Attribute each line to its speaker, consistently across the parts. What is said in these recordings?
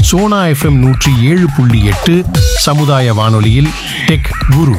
Speaker 1: Sona FM நூற்றி ஏழு புள்ளி எட்டு சமுதாய வானொலியில் டெக் குரு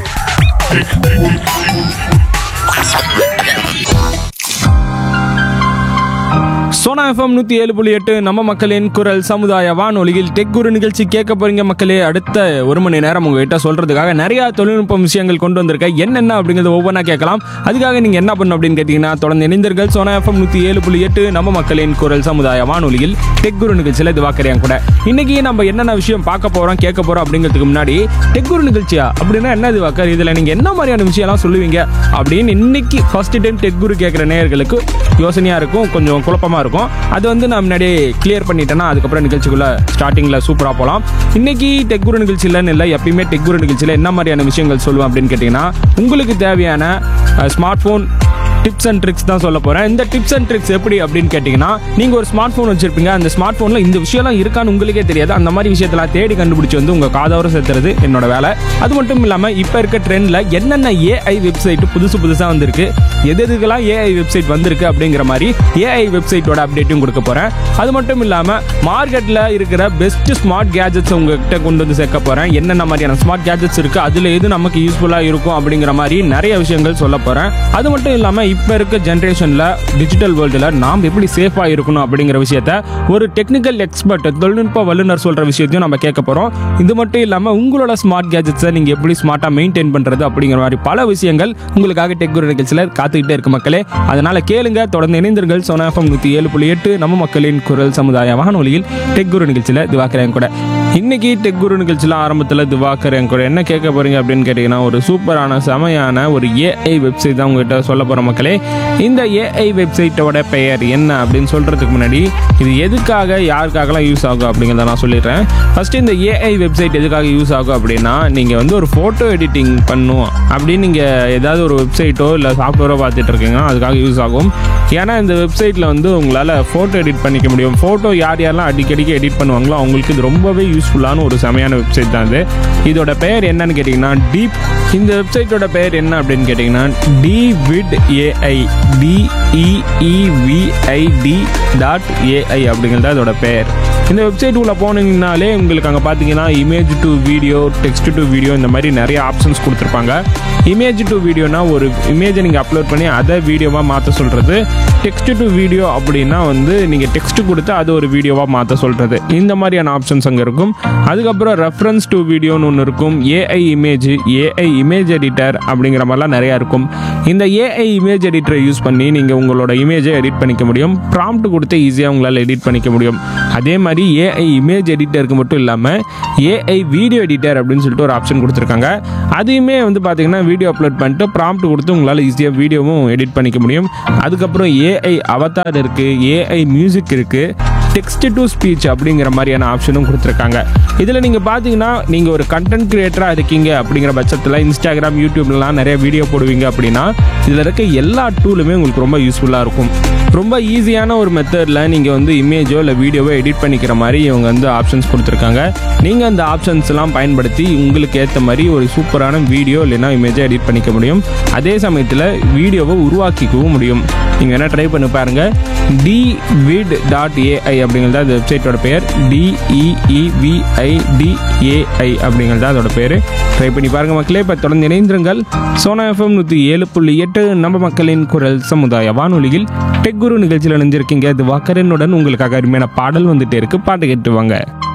Speaker 2: சோனா எஃப்எம் நூற்றி ஏழு புள்ளி எட்டு நம்ம மக்களின் குரல் சமுதாய வானொலியில் டெக் குரு நிகழ்ச்சி கேட்க போறீங்க மக்களே அடுத்த ஒரு மணி நேரம் உங்ககிட்ட சொல்றதுக்காக நிறைய தொழில்நுட்ப விஷயங்கள் கொண்டு வந்திருக்கேன் என்னென்ன அப்படிங்கிறது ஒவ்வொன்றா கேட்கலாம் அதுக்காக நீங்க என்ன பண்ணணும் அப்படின்னு கேட்டீங்கன்னா தொடர்ந்து இணைந்தர்கள் சோனா எஃப்எம் நூற்றி ஏழு புள்ளி எட்டு நம்ம மக்களின் குரல் சமுதாய வானொலியில் டெக் குரு நிகழ்ச்சியில் இது வாக்கறியாங்க கூட இன்னைக்கு நம்ம என்னென்ன விஷயம் பார்க்க போறோம் கேட்க போறோம் அப்படிங்கிறதுக்கு முன்னாடி டெக் குரு நிகழ்ச்சியா அப்படின்னா என்ன இது வாக்கர் இதுல நீங்க என்ன மாதிரியான விஷயம்லாம் சொல்லுவீங்க அப்படின்னு இன்னைக்கு ஃபர்ஸ்ட் டைம் டெக் குரு கேட்குற நேயர்களுக்கு யோசனையா இருக்கும் கொஞ்சம் குழப்பமா இருக்கும் அது வந்து நான் முன்னாடியே கிளியர் பண்ணிட்டேன்னா அதுக்கப்புறம் நிகழ்ச்சிக்குள்ள ஸ்டார்டிங்ல சூப்பரா போகலாம் இன்னைக்கு டெக் குரு நிகழ்ச்சியிலன்னு இல்லை எப்பயுமே டெக் குரு நிகழ்ச்சியில் என்ன மாதிரியான விஷயங்கள் சொல்லுவேன் அப்படின்னு கேட்டிங்கன்னா உங்களுக்கு தேவையான smart phone tips and tricks தான் சொல்ல போறேன் இந்த டிப்ஸ் அண்ட் ட்ரிக்ஸ் எப்படி அப்படின்னு கேட்டிங்கன்னா நீங்க ஒரு ஸ்மார்ட் ஃபோன் வச்சிருப்பீங்க அந்த ஸ்மார்ட் ஃபோன்ல இந்த விஷயம்லாம் இருக்கான்னு உங்களுக்கே தெரியாது அந்த மாதிரி விஷயத்தெல்லாம் தேடி கண்டுபிடிச்சு வந்து உங்க காதோர சேர்த்துறது என்னோட வேலை அது மட்டும் இல்லாம இப்ப இருக்க ட்ரெண்ட்ல என்னென்ன ஏஐ வெப்சைட் புதுசு புதுசா வந்திருக்கு எது எதுக்கெல்லாம் ஏஐ வெப்சைட் வந்திருக்கு அப்படிங்கிற மாதிரி ஏஐ வெப்சைட்டோட அப்டேட்டும் கொடுக்க போறேன் அது மட்டும் இல்லாம மார்க்கெட்ல இருக்கிற பெஸ்ட் ஸ்மார்ட் கேஜெட்ஸ் உங்ககிட்ட கொண்டு வந்து சேர்க்க போறேன் என்னென்ன மாதிரியான ஸ்மார்ட் கேஜெட்ஸ் இருக்கு அதுல எது நமக்கு யூஸ்ஃபுல்லா இருக்கும் அப்படிங்கிற மாதிரி நிறைய விஷயங்கள் சொல்ல போறேன் அது மட்டும் இல்லாம இப்ப இருக்க ஜென்ரேஷன்ல டிஜிட்டல் வேர்ல்டுல நாம் எப்படி சேஃபா இருக்கணும் அப்படிங்கிற விஷயத்த ஒரு டெக்னிக்கல் எக்ஸ்பர்ட் தொழில்நுட்ப வல்லுநர் சொல்ற விஷயத்தையும் நம்ம கேட்க போறோம் இது மட்டும் இல்லாம உங்களோட ஸ்மார்ட் கேஜெட்ஸை நீங்க எப்படி ஸ்மார்ட்டா மெயின்டைன் பண்றது அப்படிங்கிற மாதிரி பல விஷயங்கள் உங்களுக்காக டெக் குரு நிகழ்ச்சியில காத்துக்கிட்டே இருக்கு மக்களே அதனால கேளுங்க தொடர்ந்து இணைந்தீர்கள் சோனா எஃப்எம் நூத்தி ஏழு புள்ளி எட்டு நம்ம மக்களின் குரல் சமுதாய வானொலியில் டெக் குரு நிகழ்ச்சியில திவாக்கரேன் கூட இன்னைக்கு டெக் குரு நிகழ்ச்சியில் ஆரம்பத்தில் திவாக்கரேன் கூட என்ன கேட்க போறீங்க அப்படின்னு கேட்டீங்கன்னா ஒரு சூப்பரான செமையான ஒரு ஏஐ வெப்சைட் தான் உங்ககிட்ட சொல்ல போற மக்களே இந்த ஏஐ வெப்சைட்டோட பெயர் என்ன அப்படின்னு சொல்றதுக்கு முன்னாடி இது எதுக்காக யாருக்காகலாம் யூஸ் ஆகும் அப்படிங்கிறத நான் சொல்லிடுறேன் ஃபர்ஸ்ட் இந்த ஏஐ வெப்சைட் எதுக்காக யூஸ் ஆகும் அப்படின்னா நீங்க வந்து ஒரு போட்டோ எடிட்டிங் பண்ணும் அப்படின்னு நீங்க ஏதாவது ஒரு வெப்சைட்டோ இல்லை சாஃப்ட்வேரோ பார்த்துட்டு இருக்கீங்கன்னா அதுக்காக யூஸ் ஆகும் ஏன்னா இந்த வெப்சைட்டில் வந்து உங்களால் ஃபோட்டோ எடிட் பண்ணிக்க முடியும் ஃபோட்டோ யார் யாரெல்லாம் அடிக்கடிக்கு எடிட் பண்ணுவாங்களோ அவங்களுக்கு இது ரொம்பவே யூஸ்ஃபுல்லான ஒரு செமையான வெப்சைட் தான் இது இதோட பெயர் என்னன்னு கேட்டிங்கன்னா டீப் இந்த வெப்சைட்டோட பெயர் என்ன அப்படின்னு கேட்டிங்கன்னா Deevid AI DEEVID dot AI அப்படிங்கிறது அதோட பெயர் இந்த வெப்சைட் உள்ள போனீங்கனாலே உங்களுக்கு அங்கே பார்த்தீங்கன்னா image to video text to video இந்த மாதிரி நிறைய ஆப்ஷன்ஸ் கொடுத்துருப்பாங்க இமேஜ் டு வீடியோனா ஒரு இமேஜை நீங்கள் அப்லோட் பண்ணி அதை வீடியோவாக மாற்ற சொல்கிறது டெக்ஸ்ட் டு வீடியோ அப்படின்னா வந்து நீங்கள் டெக்ஸ்ட் கொடுத்து அது ஒரு வீடியோவாக மாற்ற சொல்கிறது இந்த மாதிரியான ஆப்ஷன்ஸ் அங்கே இருக்கும் அதுக்கப்புறம் ரெஃபரன்ஸ் டு வீடியோன்னு ஒன்று இருக்கும் AI image AI image editor அப்படிங்கிற மாதிரிலாம் நிறையா இருக்கும் இந்த ஏஐ இமேஜ் எடிட்டரை யூஸ் பண்ணி நீங்கள் உங்களோட இமேஜை எடிட் பண்ணிக்க முடியும் ப்ராம்ப்ட் கொடுத்து ஈஸியாக உங்களால் எடிட் பண்ணிக்க முடியும் அதே மாதிரி ஏஐ இமேஜ் எடிட்டருக்கு மட்டும் இல்லாமல் ஏஐ வீடியோ எடிட்டர் அப்படின்னு சொல்லிட்டு ஒரு ஆப்ஷன் கொடுத்துருக்காங்க அதையுமே வந்து பார்த்தீங்கன்னா வீடியோ அப்லோட் பண்ணிட்டு ப்ராம்ப்ட் கொடுத்து உங்களால் ஈஸியாக வீடியோவும் எடிட் பண்ணிக்க முடியும் அதுக்கப்புறம் ஏஐ அவதார் இருக்குது ஏஐ மியூசிக் இருக்குது டெக்ஸ்ட் டு ஸ்பீச் அப்படிங்கிற மாதிரியான ஆப்ஷனும் கொடுத்துருக்காங்க இதில் நீங்கள் பார்த்தீங்கன்னா நீங்கள் ஒரு கண்டென்ட் கிரியேட்டராக இருக்கீங்க அப்படிங்கிற பட்சத்தில் இன்ஸ்டாகிராம் யூடியூப்லலாம் நிறைய வீடியோ போடுவீங்க அப்படின்னா இதில் இருக்க எல்லா டூலுமே உங்களுக்கு ரொம்ப யூஸ்ஃபுல்லாக இருக்கும் ரொம்ப ஈஸியான ஒரு மெத்தடில் நீங்கள் வந்து இமேஜோ இல்லை வீடியோவோ எடிட் பண்ணிக்கிற மாதிரி இவங்க வந்து ஆப்ஷன்ஸ் கொடுத்துருக்காங்க நீங்கள் அந்த ஆப்ஷன்ஸ்லாம் பயன்படுத்தி உங்களுக்கு ஏற்ற மாதிரி ஒரு சூப்பரான வீடியோ இல்லைன்னா இமேஜை எடிட் பண்ணிக்க முடியும் அதே சமயத்தில் வீடியோவை உருவாக்கிக்கவும் முடியும் நீங்கள் வேணால் ட்ரை பண்ணி பாருங்கள் டிவிட் டாட் ஏஐ அப்படிங்கிறது அந்த வெப்சைட்டோட பெயர் டிஇஇவிஐடிஏஐ அப்படிங்கிறது அதோட பேர் ட்ரை பண்ணி பாருங்கள் மக்களே இப்போ தொடர்ந்து இணைந்திருங்கள் சோனா எஃப்எம் நூற்றி ஏழு புள்ளி எட்டு நம்ம மக்களின் குரல் சமுதாய வானொலியில் டெக் குரு நிகழ்ச்சியில் இணைஞ்சிருக்கீங்க இது வாக்கரனுடன் உங்களுக்காக அருமையான பாடல் வந்துட்டே இருக்கு பாட்டு கேட்டு வாங்க